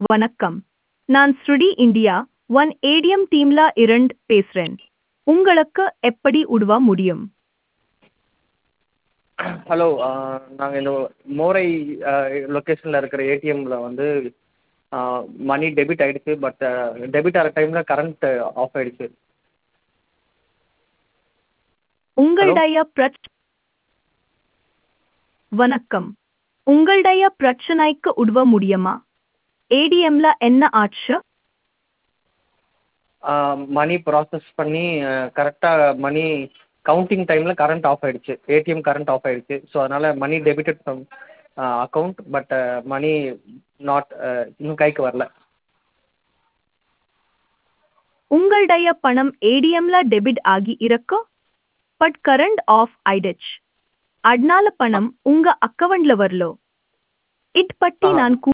வணக்கம் நான் ஸ்ருடி இந்தியா ஒன் ஏடிஎம் டீம்ல இருந்து பேசுறேன் உங்களுக்கு எப்படி உதவ முடியும் ஹலோ நாங்கள் இந்த மோரை லொக்கேஷனில் இருக்கிற ஏடிஎம்மில் வந்து மணி டெபிட் ஆகிடுச்சு பட் டெபிட் ஆகிற டைமில் கரண்ட் ஆஃப் ஆகிடுச்சு உங்களுடைய பிரச் வணக்கம் உங்களுடைய பிரச்சனைக்கு உதவ முடியுமா ஏடிஎம்ல என்ன ஆச்சு மணி ப்ராசஸ் பண்ணி கரெக்டாக மணி கவுண்டிங் டைமில் கரண்ட் ஆஃப் ஆகிடுச்சு ஏடிஎம் கரண்ட் ஆஃப் ஆகிடுச்சு ஸோ அதனால் money debited from account but money not இன்னும் கைக்கு வரல உங்களுடைய பணம் ஏடிஎம்ல டெபிட் ஆகி இருக்கு பட் கரண்ட் ஆஃப் ஆயிடுச்சு அதனால பணம் உங்க அக்கவுண்ட்ல வரலோ இட் பத்தி ஆ. நான் கூ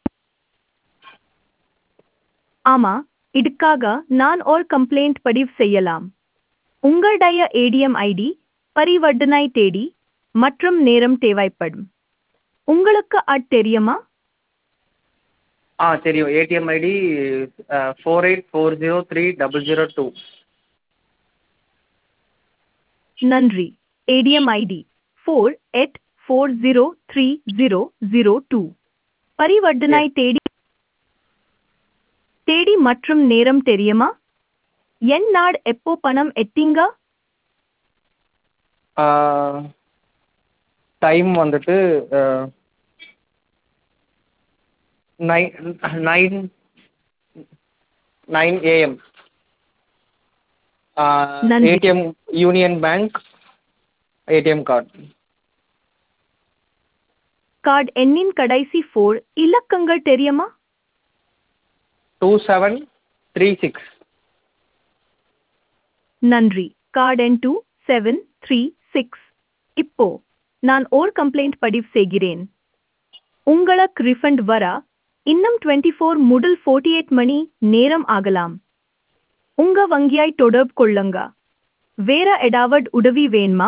ஆமா இதுக்காக நான் ஒரு கம்ப்ளைண்ட் பதிவு செய்யலாம் உங்களுடைய ஏடிஎம் ஐடி பரிவர்த்தனை தேதி மற்றும் நேரம் தேவைப்படும் உங்களுக்கு அது தெரியுமா ஆ தெரியும் ATM ID four eight four zero three double zero two நன்றி ATM ID four eight four zero three zero zero two பரிவர்த்தனை தேதி தேதி மற்றும் நேரம் தெரியுமா என் நாடு எப்போ பணம் எட்டிங்க டைம் வந்துட்டு நைன் நைன் நைன் ஏஎம் நன்றி. ATM union bank ATM card card எண்ணின் கடைசி ஃபோர் இலக்கங்கள் தெரியுமா டூ செவன் த்ரீ சிக்ஸ் நன்றி கார்டு எண் டூ செவன் த்ரீ சிக்ஸ் இப்போ நான் ஓர் கம்ப்ளைண்ட் பதிவு செய்கிறேன் உங்களுக்கு ரிஃபண்ட் வர இன்னும் டுவெண்ட்டி ஃபோர் முதல் ஃபோர்ட்டி எயிட் மணி நேரம் ஆகலாம் உங்க வங்கியாய் தொடர்பு கொள்ளுங்க வேற ஏதாவது உதவி வேணுமா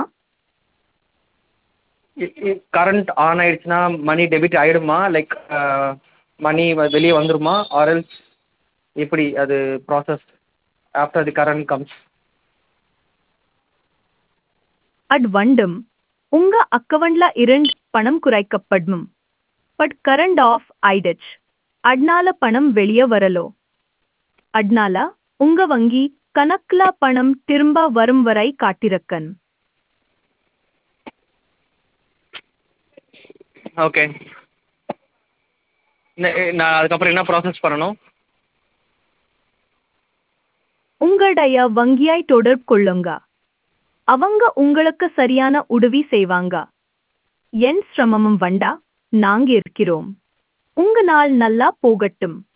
கரண்ட் ஆன் ஆயிடுச்சுன்னா மணி டெபிட் ஆகிடுமா லைக் மணி வெளியே வந்துருமா ஆர்எல்ஸ் எப்படி அது process after the current comes at வண்டும் உங்க அக்கவுண்ட்ல இருந்து பணம் குறைக்கப்படும் பட் கரண்ட் ஆஃப் ஆயிடுச்சு அதனால பணம் வெளியே வரலோ அதனால உங்க வங்கி கணக்குல பணம் திரும்ப வரும் வரை காட்டிருக்கன் ஓகே நான் அதுக்கப்புறம் என்ன ப்ராசஸ் பண்ணணும் உங்களுடைய வங்கியாய் தொடர்பு கொள்ளுங்க அவங்க உங்களுக்கு சரியான உதவி செய்வாங்க என் சிரமமும் வண்டா நாங்க இருக்கிறோம் உங்க நாள் நல்லா போகட்டும்